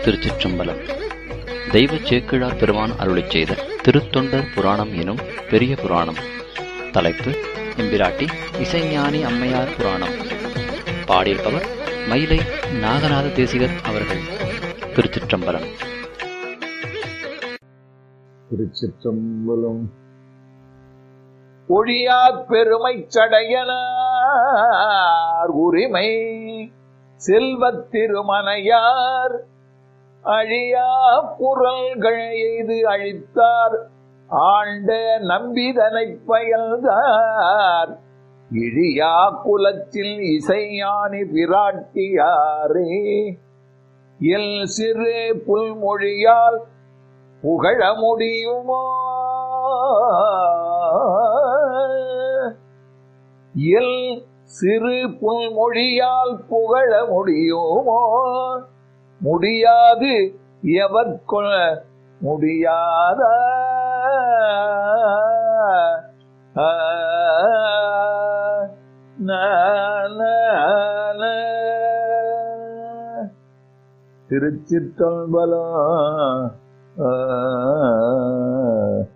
திருச்சிற்றம்பலம் தெய்வச் சேக்கிழார் பெருமான் அருளிச் செய்த திருத்தொண்டர் புராணம் எனும் பெரிய புராணம் தலைப்பு எம்பிராட்டி இசைஞானி அம்மையார் புராணம் பாடியிருப்பவர் மயிலை நாகநாத தேசிகர் அவர்கள் திருச்சிற்றம்பலம் திருச்சிற்றம்பலம் ஒழியா பெருமை சடையனார் உரிமை செல்வத் திருமனையார் அழியா குரல்கள் எய்து அழித்தார் ஆண்ட நம்பிதனைப் பயல்தார் இழியா குலத்தில் இசைஞானி பிராட்டியாரே எல் சிறு புல்மொழியால் புகழ முடியுமோ எல் சிறு புல்மொழியால் புகழ முடியுமோ முடியாது எவர்கொள்ள முடியாத ஆ, நா, நா, நா. திருச்சிற்றம்பலம் ஆ